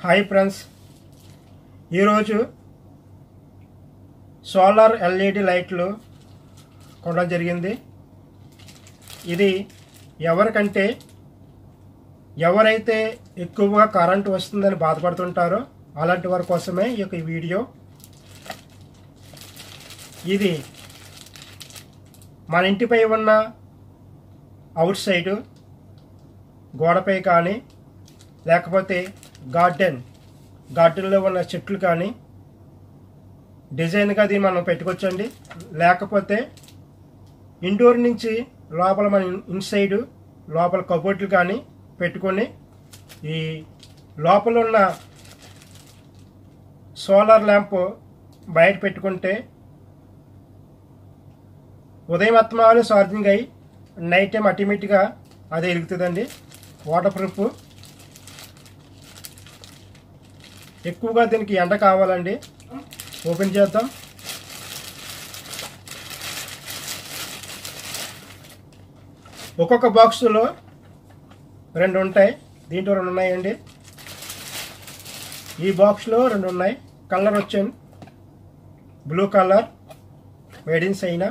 hi friends ఈరోజు solar LED లైట్లు కొనడం జరిగింది ఇది ఎవరికంటే ఎవరైతే ఎక్కువగా కరెంటు వస్తుందని బాధపడుతుంటారో అలాంటి వారి కోసమే ఈ యొక్క వీడియో ఇది మన ఇంటిపై ఉన్న అవుట్ సైడు గోడపై కానీ లేకపోతే గార్డెన్ గార్డెన్లో ఉన్న చెట్లు కానీ డిజైన్గా అది మనం పెట్టుకోవచ్చండి లేకపోతే ఇండోర్ నుంచి లోపల మన ఇన్సైడ్ లోపల కబోర్డులు కానీ పెట్టుకొని ఈ లోపల ఉన్న సోలార్ ల్యాంప్ బయట పెట్టుకుంటే ఉదయం అత్తమాలు ఛార్జింగ్ అయ్యి నైట్ టైం ఆటోమేటిక్గా అదే వెలుగుతుందండి వాటర్ ప్రూఫ్ ఎక్కువగా దీనికి ఎండ కావాలండి ఓపెన్ చేద్దాం ఒక్కొక్క బాక్సులో రెండు ఉంటాయి దీంట్లో రెండు ఉన్నాయండి ఈ బాక్స్లో రెండు ఉన్నాయి కలర్ వచ్చాను blue colour made in China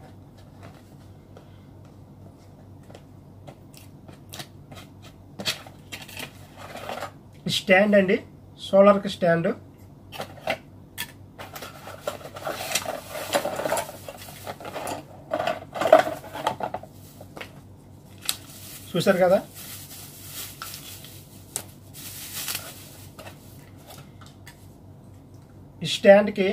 stand అండి సోలార్కి స్టాండ్ చూసారు కదా ఈ స్టాండ్కి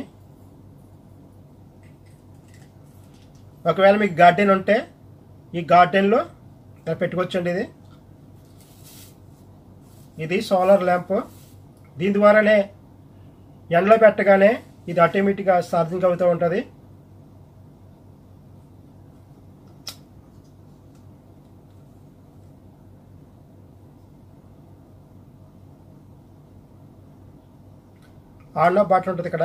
ఒకవేళ మీకు గార్డెన్ ఉంటే ఈ గార్డెన్లో ఇలా పెట్టుకోవచ్చండి ఇది ఇది సోలార్ ల్యాంప్ దీని ద్వారానే ఎండలో పెట్టగానే ఇది ఆటోమేటిక్గా ఛార్జింగ్ అవుతూ ఉంటుంది ఆన్ ఆఫ్ బటన్ ఉంటుంది ఇక్కడ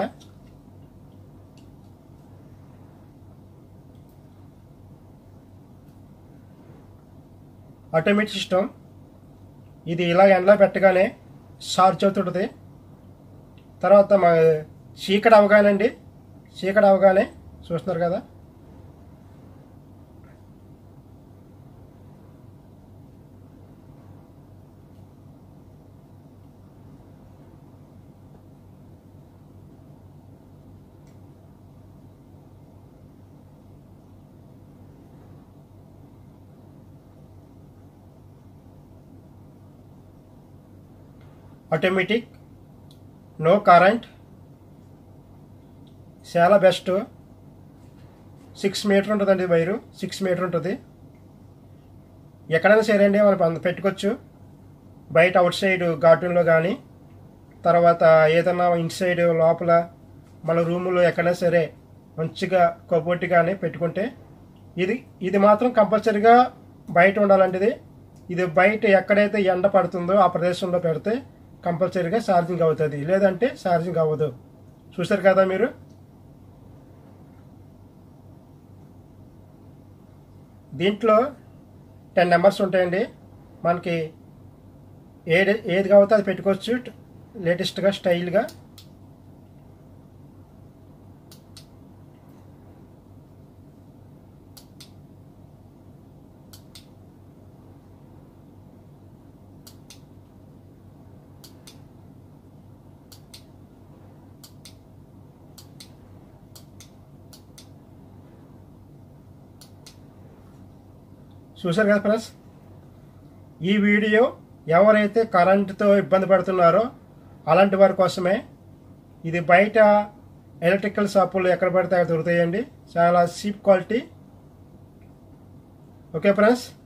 ఆటోమేటిక్ సిస్టమ్ ఇది ఇలా ఎండలో పెట్టగానే చార్జ్ అవుతుంటుంది తర్వాత మా చీకటి అవగానండి చీకటి అవగానే చూస్తున్నారు కదా ఆటోమేటిక్ నో కరెంట్ చాలా బెస్ట్ సిక్స్ మీటర్ ఉంటుందండి వైరు సిక్స్ మీటర్ ఉంటుంది ఎక్కడైనా సరే అండి మనం పెట్టుకోవచ్చు బయట అవుట్ సైడ్ గార్డెన్లో కానీ తర్వాత ఏదన్నా ఇన్సైడ్ లోపల మన రూములో ఎక్కడైనా సరే మంచిగా కబోర్డ్ కానీ పెట్టుకుంటే ఇది ఇది మాత్రం కంపల్సరీగా బయట ఉండాలండి ఇది ఇది బయట ఎక్కడైతే ఎండ పడుతుందో ఆ ప్రదేశంలో పెడితే కంపల్సరీగా ఛార్జింగ్ అవుతుంది లేదంటే ఛార్జింగ్ అవ్వదు చూసారు కదా మీరు దీంట్లో టెన్ నెంబర్స్ ఉంటాయండి మనకి ఏది ఏది కావాలో అది పెట్టుకోవచ్చు లేటెస్ట్గా స్టైల్గా చూసారు కదా ఫ్రెండ్స్ ఈ వీడియో ఎవరైతే కరెంటుతో ఇబ్బంది పడుతున్నారో అలాంటి వారి కోసమే ఇది బయట ఎలక్ట్రికల్ షాపులు ఎక్కడ పడితే అక్కడ దొరుకుతాయండి చాలా చీప్ క్వాలిటీ ఓకే ఫ్రెండ్స్